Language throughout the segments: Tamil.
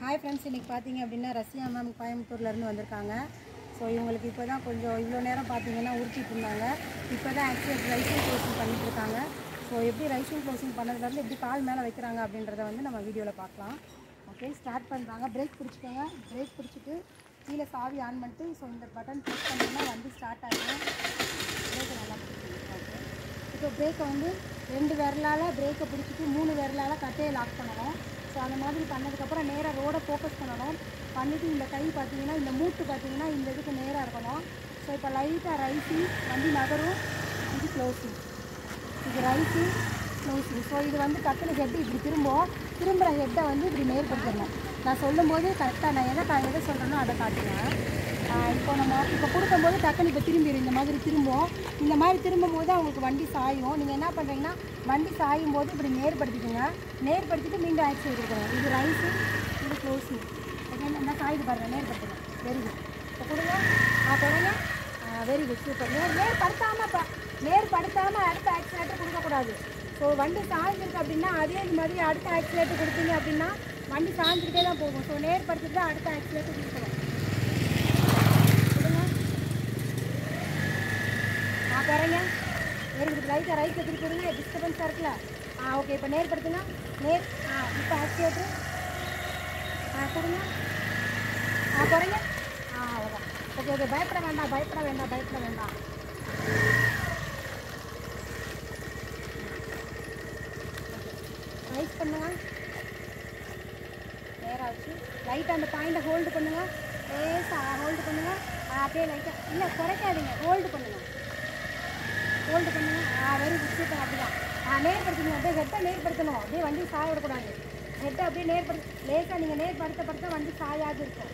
ஹாய் ஃப்ரெண்ட்ஸ் இன்றைக்கி பார்த்தீங்க அப்படின்னா ரஷ்யா மேம் கோயம்புத்தூர்லேருந்து வந்திருக்காங்க ஸோ இவங்களுக்கு இப்போ தான் கொஞ்சம் இவ்வளோ நேரம் பார்த்தீங்கன்னா உருட்டிட்டு இருந்தாங்க இப்போ தான் ஆக்சுவலி ரைசிங் க்ளோசிங் பண்ணிட்டு இருக்காங்க ஸோ எப்படி ரைசிங் க்ளோசிங் பண்ணதுலேருந்து எப்படி கால் மேலே வைக்கிறாங்க அப்படின்றத வந்து நம்ம வீடியோவில் பார்க்கலாம் ஓகே ஸ்டார்ட் பண்ணுறாங்க பிரேக் பிடிச்சிக்கோங்க பிரேக் பிடிச்சிட்டு கீழே சாவி ஆன் பண்ணிட்டு ஸோ இந்த பட்டன் ப்ரெஸ் பண்ணிங்கன்னா வண்டி ஸ்டார்ட் ஆகிடும் பிரேக்கை நல்லா பிடிச்சிக்கோங்க ஓகே இப்போ பிரேக்கை வந்து ரெண்டு விரலால் பிரேக்கை பிடிச்சிட்டு மூணு விரலால் கட்டையை லாக் பண்ணணும் ஸோ அந்த மாதிரி பண்ணதுக்கப்புறம் நேராக ரோடை ஃபோக்கஸ் பண்ணணும் பண்ணிவிட்டு இந்த கை பார்த்தீங்கன்னா இந்த மூட்டு பார்த்தீங்கன்னா இந்த இதுக்கு நேராக இருக்கணும் ஸோ இப்போ லைட்டாக ரைசிங் வண்டி நகரும் இது க்ளோசிங் இது ரைசிங் க்ளோசிங் ஸோ இது வந்து டக்குனு ஹெட் இப்படி திரும்பும் திரும்புகிற ஹெட்டை வந்து இப்படி நேர்படுத்தணும் நான் சொல்லும்போது கரெக்டாக நான் எதை கா- எதை சொல்கிறேனோ அதை காட்டுவேன் ஆஹ் இப்போ நம்ம இப்போ கொடுக்கும்போது டக்குனு இப்போ திரும்பிடும் இந்த மாதிரி திரும்பும் இந்த மாதிரி திரும்பும் போது அவங்களுக்கு வண்டி சாயும் நீங்கள் என்ன பண்ணுறீங்கன்னா வண்டி சாயும் போது இப்படி நேர்படுத்திக்கோங்க நேர்படுத்திட்டு மீண்டும் ஆக்சிடென்ட் கொடுக்கணும் இது ரைஸு இது க்ளோஸிங் ஓகே என்ன சாயுது பாருங்கள் நேர்படுத்தணும் வெரி குட் இப்போ கொடுங்க ஆ கொடுங்க வெரி குட் சூப்பர் நேர் நேர்படுத்தாமல் இப்போ நேர்படுத்தாமல் அடுத்த ஆக்சிலேட்டர் கொடுக்கக்கூடாது ஸோ வண்டி சாய்ஞ்சிருக்கு அப்படின்னா அதே இது மாதிரி அடுத்த ஆக்சிலேட்டர் கொடுத்தீங்க அப்படின்னா வண்டி சாய்ஞ்சிக்கிட்டே தான் போகும் ஸோ நேர்படுத்திட்டு தான் அடுத்த ஆக்சிலேட்டர் கொடுக்கணும் கொடுங்க ஆ குறைங்க வெரி குட் லைட்டாக ரைட்டில் திருப்பி விடுங்க டிஸ்டர்பன்ஸாக இருக்குல்ல ஆ ஓகே இப்போ நேர்படுத்துங்க நேர் ஆ இப்போ ஆக்சிலேட்டர் ஆ கொடுங்க ஆ குறைங்க ஆ அவ்வளோதான் ஓகே ஓகே பயப்பட வேண்டாம் பயப்பட வேண்டாம் பயப்பட வேண்டாம் ரைஸ் பண்ணுங்க நேராக வச்சு லைட்டாக அந்த பாயிண்டை ஹோல்டு பண்ணுங்க லேசாக ஹோல்டு பண்ணுங்க ஆ, அப்படியே லைட்டாக இல்லை குறைக்காதீங்க ஹோல்டு பண்ணுங்க ஹோல்டு பண்ணுங்க ஆ வெரி குட் சூப்பர் அப்படிதான் ஆ நேர்படுத்துங்க அப்படியே ஹெட்டை நேர்படுத்தணும் அப்படியே வண்டி சாய விடக்கூடாது ஹெட்டை அப்படியே நேர்படுத்த லேசாக நீங்கள் நேர்படுத்த படுத்த வண்டி சாயாது இருக்கும்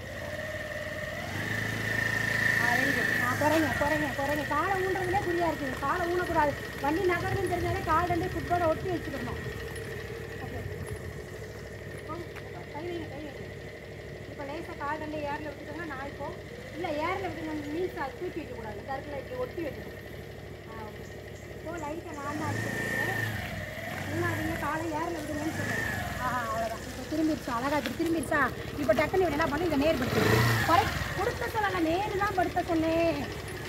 ஆ வெரி குட் ஆ குறைங்க குறைங்க குறைங்க காலை ஊன்றதுலே குறியாக இருக்குது காலை ஊனக்கூடாது வண்டி நகருன்னு தெரிஞ்சாலே கால் ரெண்டு ஃபுட்டோட ஒட்டி வச்சுக்கணும் ஓகே கை வைங்க கை வைங்க இப்போ லேசாக கால் ரெண்டு ஏரில் விட்டுக்கோங்க நான் இப்போ இல்லை ஏரில் விட்டுங்க மீன்ஸ் அது தூக்கி வைக்கக்கூடாது கருத்தில் இப்படி ஒட்டி வைக்கணும் ஆ ஓகே இப்போ லைட்டை நான் தான் அடிச்சுருக்கேன் முன்னாடிங்க காலை ஏரில் விடுங்கன்னு சொல்லுங்கள் ஆஹா அவ்வளோதான் இப்போ திரும்பிடுச்சா அழகா இப்படி திரும்பிடுச்சா இப்போ டக்குனு இவன் என்ன பண்ணி இதை நேர் படுத்து குறை கொடுத்த சொல்லலை நேரு தான் படுத்த சொன்னேன்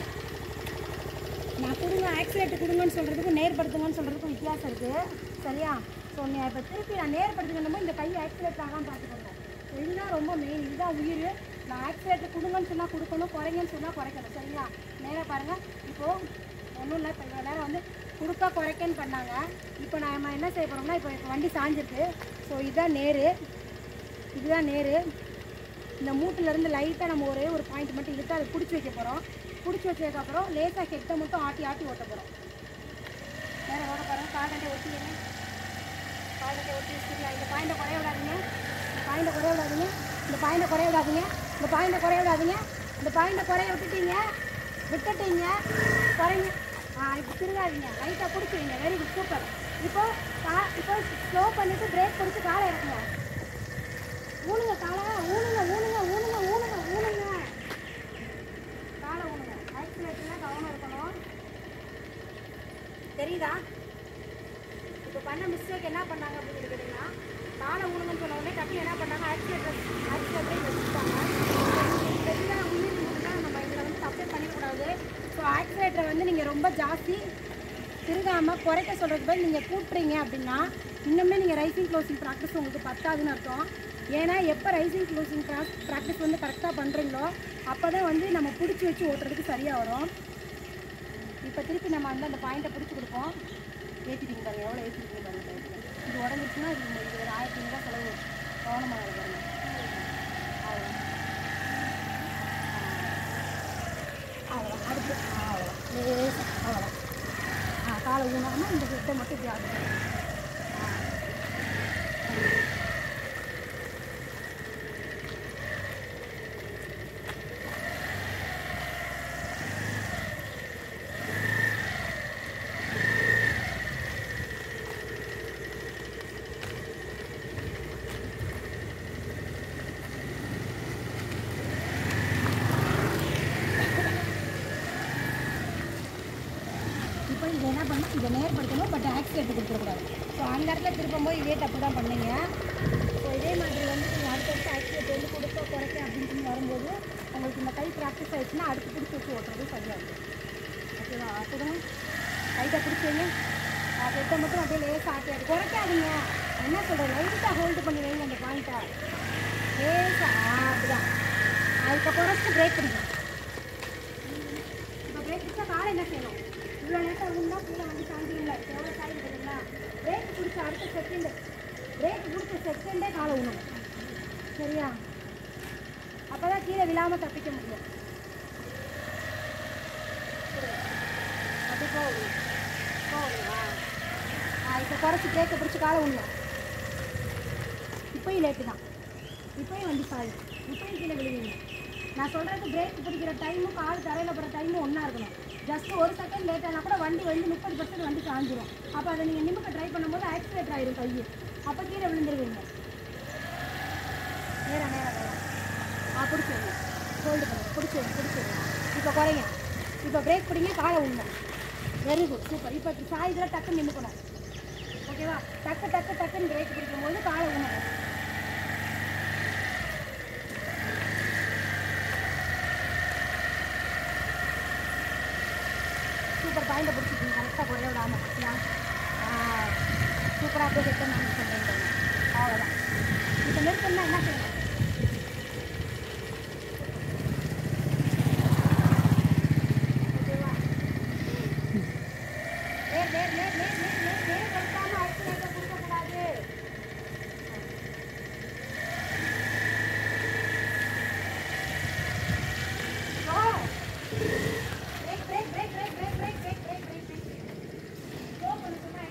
நான் கொடுங்க ஆக்சிலேட்டர் கொடுங்கன்னு சொல்கிறதுக்கு நேர்படுத்துங்கன்னு சொல்கிறதுக்கும் வித்தியாசம் இருக்குது சரியா ஸோ நீ இப்போ திருப்பி நான் நேர்படுத்துக்கணும் இந்த கை ஆக்சிலேட்டர் ஆகாமல் பார்த்துக்கோங்க So இதுதான் ரொம்ப மெயின் இதுதான் உயிர் நான் ஆக்சிலேட்டர் கொடுங்கன்னு சொன்னால் கொடுக்கணும் குறைங்கன்னு சொன்னால் குறைக்கணும் சரிங்களா நேராக பாருங்கள் இப்போது ஒன்றும் இல்லை இப்போ இவ்வளோ நேரம் வந்து கொடுக்க குறைக்கன்னு பண்ணாங்க இப்போ நம்ம என்ன செய்ய போகிறோம்னா இப்போ இப்போ வண்டி சாஞ்சிருக்கு ஸோ இதுதான் நேரு இதுதான் நேரு இந்த மூட்டிலேருந்து லைட்டாக நம்ம ஒரே ஒரு பாயிண்ட் மட்டும் இழுத்து அதை பிடிச்சி வைக்க போகிறோம் பிடிச்சி வச்சதுக்கப்புறம் லேசாக ஹெட்டை மட்டும் ஆட்டி ஆட்டி ஓட்ட போகிறோம் வேறு ஓட போகிறோம் கால்கண்டை ஒட்டிடுங்க கால்கண்டை ஒட்டி வச்சுக்கலாம் இந்த பாயிண்டை குறைய விடாதீங்க இந்த பாயிண்டை குறைய விடாதீங்க இந்த பாயிண்டை குறைய விடாதீங்க இந்த பாயிண்டை குறைய விடாதீங்க இந்த பாயிண்டை குறைய விட்டுட்டீங்க விட்டுட்டீங்க குறைங்க ஆ இப்போ திருங்காதீங்க லைட்டாக பிடிச்சி வைங்க வெரி குட் சூப்பர் இப்போ கா இப்போ ஸ்லோ பண்ணிவிட்டு பிரேக் பிடிச்சி காலை இறக்குங்க ஊனுங்க காலை ஊனுங்க ஊனுங்க ஊனுங்க ஊனுங்க ஊனுங்க காலை ஊனுங்க ஆக்சிலேட்டரில் கவனம் இருக்கணும் தெரியுதா இப்போ பண்ண மிஸ்டேக் என்ன பண்ணாங்க அப்படின்னு கேட்டிங்கன்னா காலை ஊனுங்கன்னு சொன்ன உடனே டக்குனு என்ன பண்ணாங்க ஆக்சிலேட்டர் ஆக்சிலேட்டரே வச்சுட்டாங்க இதுதான் உயிர் மட்டும்தான் நம்ம இதில் வந்து தப்பே பண்ணிடக்கூடாது ஸோ ஆக்சிலேட்டரை வந்து நீங்கள் ரொம்ப ஜாஸ்தி திருகாமல் குறைக்க சொல்கிறது பதில் நீங்கள் கூட்டுறீங்க அப்படின்னா இன்னுமே நீங்கள் ரைசிங் க்ளோசிங் ப்ராக்டிஸ் உங்களுக்கு பத்தாதுன்னு அர்த்தம் ஏன்னா எப்போ ரைசிங் க்ளோசிங் ப்ராக்டிஸ் வந்து கரெக்டாக பண்ணுறீங்களோ அப்போ தான் வந்து நம்ம பிடிச்சி வச்சு ஓட்டுறதுக்கு சரியாக வரும் இப்போ திருப்பி நம்ம வந்து அந்த பாயிண்ட்டை பிடிச்சி கொடுப்போம் ஏற்றிட்டீங்க பாருங்க எவ்வளோ ஏற்றிட்டீங்க பாருங்க பாருங்க. இது உடஞ்சிச்சுன்னா இது இது ஒரு ஆயிரத்தி ஐநூறுரூவா செலவு கவனமாக பாருங்க அவ்வளோ அவ்வளோ அடுத்து அவ்வளோ லேசா அவ்வளோ ஆ காலை ஊனாமல் இந்த ஹெட்டை மட்டும் இப்படி ஆகும் இப்போ இதை என்ன பண்ணணும் இதை நேர்படுத்தணும் பட் ஆக்சிலேட்டர் கொடுத்துடக்கூடாது ஸோ அந்த இடத்துல திருப்பும்போது இதே தப்பு தான் பண்ணீங்க ஸோ இதே மாதிரி வந்து நீங்கள் அடுத்தடுத்து ஆக்சிலேட்டர் பிடிக்கணும் வரும்போது உங்களுக்கு இந்த கை ப்ராக்டிஸ் ஆயிடுச்சுன்னா அடுத்து பிடிச்சி வச்சு ஓட்டுறது சரியாக இருக்கும் ஓகேவா கொடுங்க கைட்டை பிடிச்சிங்க ஹெட்டை மட்டும் அப்படியே லேசாக ஆட்டியாது குறைக்காதீங்க என்ன சொல்கிறேன் லைட்டாக ஹோல்டு பண்ணி வைங்க அந்த பாயிண்ட்டை லேசாக அப்படிதான் அதுக்கு குறைச்சிட்டு பிரேக் பிடிக்கும் இப்போ பிரேக் பிடிச்சா காலை என்ன செய்யணும் இவ்வளோ நேரம் இருந்தா கீழே வந்து சாந்திங்களா எவ்வளோ சாய் இருக்குங்களா பிரேக் பிடிச்ச அடுத்த செகண்டு பிரேக் பிடிச்ச செகண்டே காலை உணவும் சரியா அப்போ தான் கீழே விழாமல் தப்பிக்க முடியும் அப்படி போகுது போகுதுவா ஆ இப்போ குறைச்சி பிரேக்கை பிடிச்சி காலை உண்ணும் இப்போயும் லேட்டு தான் இப்போயும் வண்டி சாயும் இப்போயும் கீழே விழுவீங்க நான் சொல்கிறது பிரேக் பிடிக்கிற டைமும் கால் தரையில் போகிற டைமும் ஒன்றா இருக்கணும் ஜஸ்ட் ஒரு செகண்ட் லேட் ஆனால் கூட வண்டி வந்து முப்பது பர்சன்ட் வண்டி காஞ்சிரும் அப்போ அதை நீங்கள் நிமிக்க ட்ரை பண்ணும்போது ஆக்சிலேட்டர் ஆயிரும் கை அப்போ கீழே விழுந்துருவீங்க நேரம் நேரம் நேரம் ஆ பிடிச்சிருங்க ஹோல்டு பண்ணுங்க பிடிச்சிருங்க பிடிச்சிருங்க இப்போ குறைங்க இப்போ பிரேக் பிடிங்க காலை உண்ணும் வெரி குட் சூப்பர் இப்போ சாயத்தில் டக்குன்னு நின்றுக்கணும் ஓகேவா டக்கு டக்கு டக்குன்னு பிரேக் பிடிக்கும் போது காலை உண்ணும் சூப்பர் பாயிண்டை பிடிச்சிக்கிங்க கரெக்டாக குறைய விடாமல் பார்த்தியா சூப்பராக அப்படியே செட் பண்ணி சொல்கிறேன் அவ்வளோதான் இப்போ நிறுத்தணும்னா என்ன செய்யணும் ஓகேவா நேர் நேர் நேர் நேர் நேர் நேர் நேர் கொடுக்காம ஆக்சிலேட்டர் கொடுக்கக்கூடாது oh brake brake brake brake brake brake brake brake brake brake slow பண்ணு சொன்னா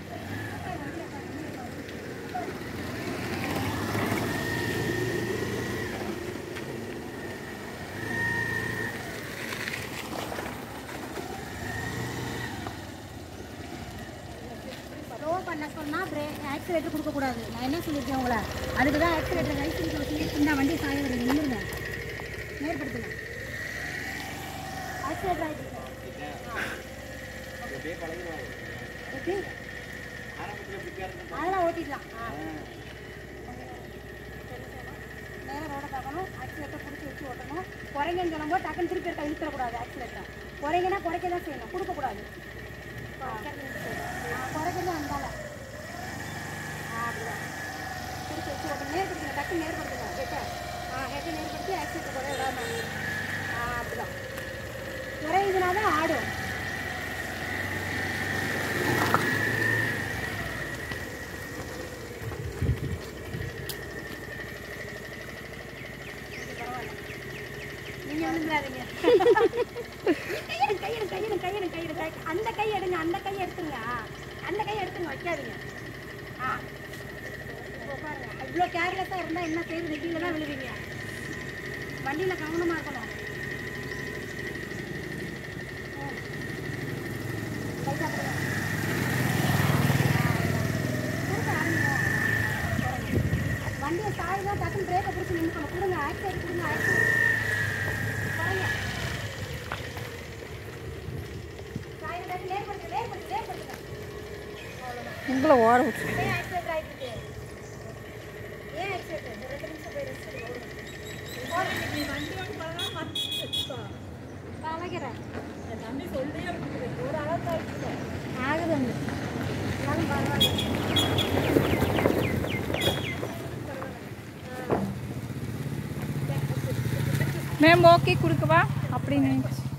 ஸ்லோ பண்ண சொன்னா பிரேக் ஆக்சிலேட்டர் கொடுக்கக்கூடாது நான் என்ன சொல்லியிருக்கேன் உங்களை அதுக்கு தான் ஆக்சிலேட்டர் ரைசிங் வச்சு இந்த வண்டி சாய வருது நின்றுங்க நேர்படுத்துங்க ஆக்சிலேட்டர் ஆகிட்டு எப்படி அதெல்லாம் ஓட்டிடலாம் ஆ நேரம் ரோட பார்க்கணும் ஆக்சிலேட்டர் பிடிச்சி வச்சு ஓட்டணும் குறைங்கன்னு சொல்லும்போது டக்குன்னு திருப்பி இருக்க இழுத்துடக்கூடாது ஆக்சிலேட்டர் குறைங்கன்னா குறைக்க தான் செய்யணும் கொடுக்கக்கூடாது குறைக்கிறது அந்தால ஆ அப்படிதான் பிடிச்சி வச்சு ஓட்டணும் நேர்படுத்துங்க டக்குன்னு நேர்படுத்துங்க ஹெட்டை ஆ ஹெட்டை நேர்படுத்தி ஆக்சிலேட்டர் குறைய விடாம ஆ அப்படிதான் குறையுதுனா தான் ஆடும் நீங்க விழுந்துடாதீங்க கையெடு கையெடு கையெடு கையெடு கையெடு கை அந்த கை எடுங்க அந்த கை எடுத்துங்க ஆ, அந்த கை எடுத்துங்க வைக்காதீங்க ஆ இப்போ பாருங்க இவ்வளோ கேர்லெஸ்ஸாக இருந்தால் என்ன செய்யுது கீழே தான் விழுவீங்க வண்டியில் கவனமாக இருக்கணும் ம். லைட்டா போடுங்க. கொடுக்க ஆரம்பிங்க. வண்டியை சாய் தான் டக்குன்னு பிரேக்கை பிடிச்சி நின்றுக்கணும் கொடுங்க ஆக்சிடென்ட் கொடுங்க ஆக்சிடென்ட் குறைங்க சாய் டக்கு நேர்படுத்து நேர்படுத்து நேர்படுத்துங்க அவ்வளோதான் உங்களை ஓட விட்டு ஏன் ஆக்சிடென்ட் ஆயிட்டு ஏன் ஆக்சிடென்ட் இந்த ரெண்டு நிமிஷம் போய் ரெஸ்ட் எடுங்க நீ வண்டி ஓட்டி பழகாம பழகிறேன் தம்பி சொல்லிட்டே இருக்குது ஒரு அளவுக்கு ஆயிடுச்சு ஆகுது வந்து இருந்தாலும் பரவாயில்ல மேம் ஓகே கொடுக்கவா அப்படின்னு